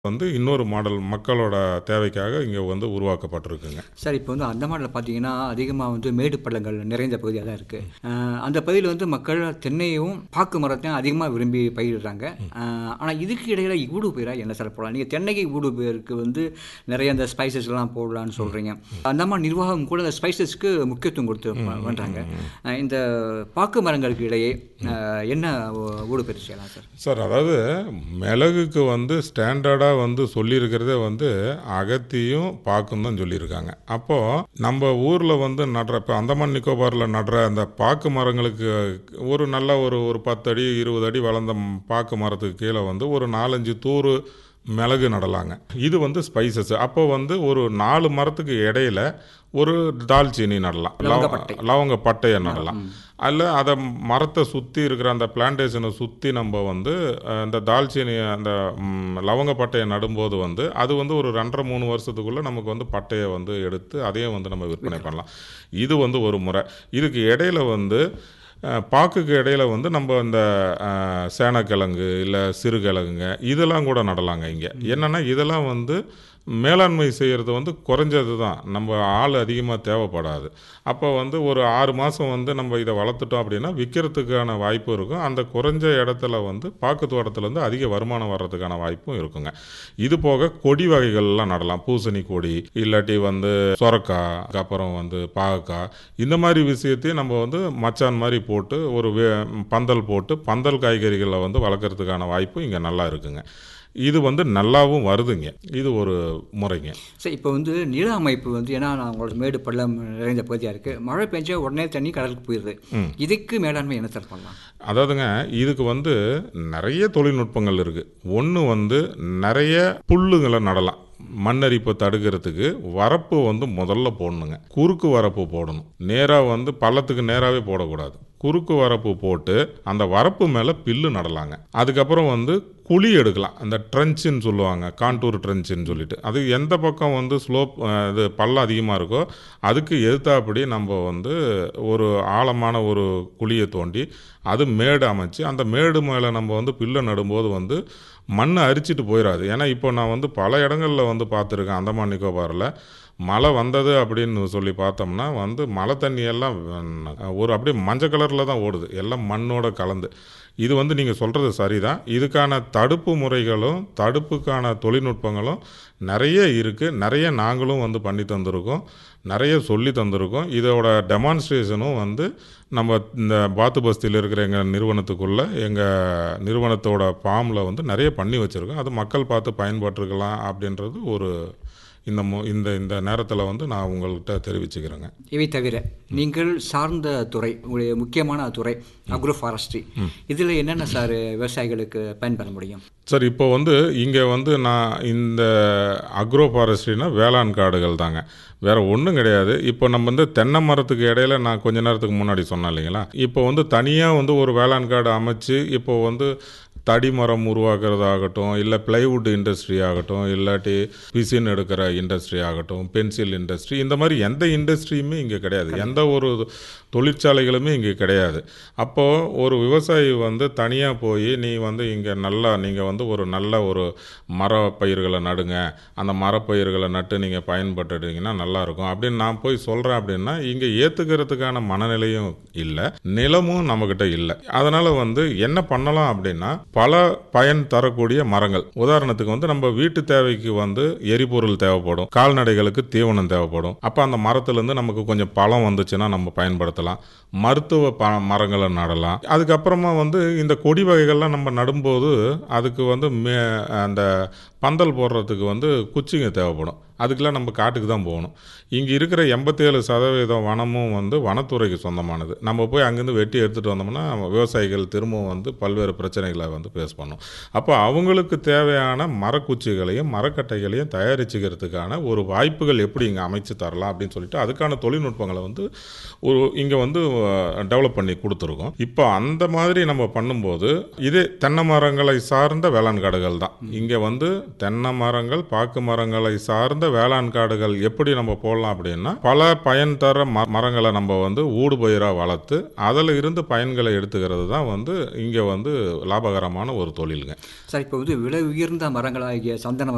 வந்து இன்னொரு மாடல் மக்களோட தேவைக்காக இங்கே வந்து உருவாக்கப்பட்டிருக்குங்க சார் இப்போ வந்து அந்தமானில் பார்த்தீங்கன்னா அதிகமாக வந்து மேடு பள்ளங்கள் நிறைந்த பகுதியாக தான் இருக்குது அந்த பகுதியில் வந்து மக்கள் தென்னையும் பாக்கு மரத்தையும் அதிகமாக விரும்பி பயிரிடுறாங்க ஆனால் இதுக்கு இடையில ஊடு பயிராக என்ன சார் போடலாம் நீங்கள் தென்னைக்கு ஊடு பயிருக்கு வந்து நிறைய அந்த ஸ்பைசஸ் எல்லாம் போடலான்னு சொல்கிறீங்க அந்தமான் நிர்வாகம் கூட அந்த ஸ்பைசஸ்க்கு முக்கியத்துவம் கொடுத்து பண்ணுறாங்க இந்த பாக்கு மரங்களுக்கு இடையே அஹ், என்ன ஊடு பயிர் செய்யலாம் சார் சார் அதாவது மிளகுக்கு வந்து ஸ்டாண்டர்டாக வந்து சொல்லியிருக்கிறதே வந்து அகத்தியும் பாக்கும் தான் சொல்லியிருக்காங்க அப்போது நம்ம ஊரில் வந்து நடுற இப்போ அந்தமான் நிக்கோபாரில் நடுற அந்த பாக்கு மரங்களுக்கு ஒரு நல்ல ஒரு ஒரு பத்து அடி இருபது அடி வளர்ந்த பாக்கு மரத்துக்கு கீழே வந்து ஒரு நாலஞ்சு தூறு மிளகு நடலாங்க இது வந்து ஸ்பைசஸ் அப்போ வந்து ஒரு நாலு மரத்துக்கு இடையில ஒரு தால்ச்சீனி நடலாம் லவங்கப்பட்டை. லவங்க பட்டையை நடலாம் அதில் அதை மரத்தை சுற்றி இருக்கிற அந்த பிளான்டேஷனை சுற்றி நம்ம வந்து அஹ், இந்த தால்ச்சீனி அந்த ம், லவங்க பட்டையை நடும்போது வந்து அது வந்து ஒரு ரெண்டரை மூணு வருஷத்துக்குள்ளே நமக்கு வந்து பட்டையை வந்து எடுத்து அதையும் வந்து நம்ம விற்பனை பண்ணலாம் இது வந்து ஒரு முறை இதுக்கு இடையில வந்து அஹ், பாக்குக்கு இடையில வந்து நம்ம இந்த அஹ், சேனக்கிழங்கு இல்லை சிறுகிழங்குங்க இதெல்லாம் கூட நடலாங்க இங்கே என்னென்னா இதெல்லாம் வந்து மேலாண்மை செய்கிறது வந்து குறைஞ்சது தான் நம்ம ஆள் அதிகமாக தேவைப்படாது அப்போ வந்து ஒரு ஆறு மாதம் வந்து நம்ம இதை வளர்த்துட்டோம் அப்படின்னா விற்கிறதுக்கான வாய்ப்பு இருக்கும் அந்த குறைஞ்ச இடத்துல வந்து பாக்கு தோட்டத்துலேருந்து அதிக வருமானம் வர்றதுக்கான வாய்ப்பும் இருக்குங்க இது போக கொடி வகைகள்லாம் நடலாம் பூசணி கொடி இல்லாட்டி வந்து சொரக்காய் அப்புறம் வந்து பாகக்காய் இந்த மாதிரி விஷயத்தையும் நம்ம வந்து மச்சான் மாதிரி போட்டு ஒரு வே- பந்தல் போட்டு பந்தல் காய்கறிகளை வந்து வளர்க்குறதுக்கான வாய்ப்பு இங்கே நல்லா இருக்குங்க இது வந்து நல்லாவும் வருதுங்க இது ஒரு முறைங்க சார் இப்போ வந்து நில அமைப்பு வந்து ஏன்னா நான் உங்களோட மேடு பள்ளம் நிறைந்த பகுதியாக இருக்குது மழை பெஞ்சா உடனே தண்ணி கடலுக்கு போயிடுது இதுக்கு மேலாண்மை என்ன சார் பண்ணலாம் அதாவதுங்க இதுக்கு வந்து நிறைய தொழில்நுட்பங்கள் இருக்குது ஒன்று வந்து நிறைய புல்லுங்களை நடலாம் மண்ணரிப்பை தடுக்கிறதுக்கு வரப்பு வந்து முதல்ல போடணுங்க குறுக்கு வரப்பு போடணும் நேராக வந்து பள்ளத்துக்கு நேராகவே போடக்கூடாது குறுக்கு வரப்பு போட்டு அந்த வரப்பு மேலே பில்லு நடலாங்க அதுக்கப்புறம் வந்து குழி எடுக்கலாம் அந்த ட்ரென்ச்சுன்னு சொல்லுவாங்க கான்டூர் ட்ரென்ச்சுன்னு சொல்லிட்டு அது எந்த பக்கம் வந்து ஸ்லோப் இது பள்ளம் அதிகமாக இருக்கோ அதுக்கு எதிர்த்தாப்படி நம்ம வந்து ஒரு ஆழமான ஒரு குழியை தோண்டி அது மேடு அமைச்சு அந்த மேடு மேலே நம்ம வந்து பில்லை நடும்போது வந்து மண்ணை அரிச்சிட்டு போயிடாது ஏன்னா இப்போ நான் வந்து பல இடங்களில் வந்து பார்த்துருக்கேன் அந்தமான் நிக்கோபாரில் மழை வந்தது அப்படின்னு சொல்லி பார்த்தோம்னா வந்து மழை தண்ணியெல்லாம் ஒரு அப்படியே மஞ்சள் கலரில் தான் ஓடுது எல்லாம் மண்ணோட கலந்து இது வந்து நீங்கள் சொல்கிறது சரிதான் இதுக்கான தடுப்பு முறைகளும் தடுப்புக்கான தொழில்நுட்பங்களும் நிறைய இருக்குது நிறைய நாங்களும் வந்து பண்ணி தந்திருக்கோம் நிறைய சொல்லி தந்திருக்கோம் இதோட டெமான்ஸ்ட்ரேஷனும் வந்து நம்ம இந்த பாத்து பஸ்தியில் இருக்கிற எங்கள் நிறுவனத்துக்குள்ளே எங்கள் நிறுவனத்தோட ஃபார்மில் வந்து நிறைய பண்ணி வச்சுருக்கோம் அது மக்கள் பார்த்து பயன்பட்டுருக்கலாம் அப்படின்றது ஒரு இந்த மு இந்த இந்த நேரத்தில் வந்து நான் உங்கள்கிட்ட தெரிவிச்சுக்கிறேங்க இவை தவிர நீங்கள் சார்ந்த துறை உங்களுடைய முக்கியமான துறை அக்ரோ ஃபாரஸ்ட்ரி இதில் என்னென்ன சார் விவசாயிகளுக்கு பயன்பெற முடியும் சார் இப்போ வந்து இங்கே வந்து நான் இந்த அக்ரோ ஃபாரஸ்ட்ரினா வேளாண் காடுகள் தாங்க வேற ஒன்றும் கிடையாது இப்போ நம்ம வந்து தென்னை மரத்துக்கு இடையில நான் கொஞ்ச நேரத்துக்கு முன்னாடி சொன்னேன் இல்லைங்களா இப்போ வந்து தனியாக வந்து ஒரு வேளாண் காடு அமைச்சு இப்போ வந்து தடி மரம் உருவாக்குறதாகட்டும் இல்லை பிளைவுட் இண்டஸ்ட்ரி ஆகட்டும் இல்லாட்டி பிசின் எடுக்கிற இண்டஸ்ட்ரி ஆகட்டும் பென்சில் இண்டஸ்ட்ரி இந்த மாதிரி எந்த இண்டஸ்ட்ரியுமே இங்கே கிடையாது எந்த ஒரு தொழிற்சாலைகளுமே இங்கே கிடையாது அப்போது ஒரு விவசாயி வந்து தனியாக போய் நீ வந்து இங்கே நல்லா நீங்கள் வந்து ஒரு நல்ல ஒரு மர பயிர்களை நடுங்க அந்த மரப்பயிர்களை நட்டு நீங்கள் பயன்பட்டுட்டீங்கன்னா நல்லாயிருக்கும் அப்படின்னு நான் போய் சொல்கிறேன் அப்படின்னா இங்கே ஏற்றுக்கிறதுக்கான மனநிலையும் இல்லை நிலமும் நம்மக்கிட்ட இல்லை அதனால் வந்து என்ன பண்ணலாம் அப்படின்னா பல பயன் தரக்கூடிய மரங்கள் உதாரணத்துக்கு வந்து நம்ம வீட்டு தேவைக்கு வந்து எரிபொருள் தேவைப்படும் கால்நடைகளுக்கு தீவனம் தேவைப்படும் அப்போ அந்த மரத்துலேருந்து நமக்கு கொஞ்சம் பழம் வந்துச்சுன்னா நம்ம பயன்படுத்தலாம் மருத்துவ ப மரங்களை நடலாம் அதுக்கப்புறமா வந்து இந்த கொடி வகைகள்லாம் நம்ம நடும்போது அதுக்கு வந்து மே அந்த பந்தல் போடுறதுக்கு வந்து குச்சிங்க தேவைப்படும் அதுக்கெல்லாம் நம்ம காட்டுக்கு தான் போகணும் இங்கே இருக்கிற எண்பத்தேழு சதவீதம் வனமும் வந்து வனத்துறைக்கு சொந்தமானது நம்ம போய் அங்கேருந்து வெட்டி எடுத்துகிட்டு வந்தோம்னா விவசாயிகள் திரும்பவும் வந்து பல்வேறு பிரச்சனைகளை வந்து ஃபேஸ் பண்ணும் அப்போ அவங்களுக்கு தேவையான மரக்குச்சிகளையும் மரக்கட்டைகளையும் தயாரிச்சுக்கிறதுக்கான ஒரு வாய்ப்புகள் எப்படி இங்கே அமைச்சு தரலாம் அப்படின்னு சொல்லிட்டு அதுக்கான தொழில்நுட்பங்களை வந்து ஒரு இங்கே வந்து டெவலப் பண்ணி கொடுத்துருக்கோம் இப்போ அந்த மாதிரி நம்ம பண்ணும்போது இதே தென்னை மரங்களை சார்ந்த வேளாண் காடுகள் தான் இங்கே வந்து தென்னை மரங்கள் பாக்கு மரங்களை சார்ந்த வேளாண் காடுகள் எப்படி நம்ம போடலாம் அப்படின்னா பல பயன் தர ம மரங்களை நம்ம வந்து ஊடு பயிராக வளர்த்து அதில் இருந்து பயன்களை எடுத்துக்கிறது தான் வந்து இங்கே வந்து லாபகரமான ஒரு தொழிலுங்க சார் இப்போ வந்து விலை உயர்ந்த மரங்களாகிய சந்தன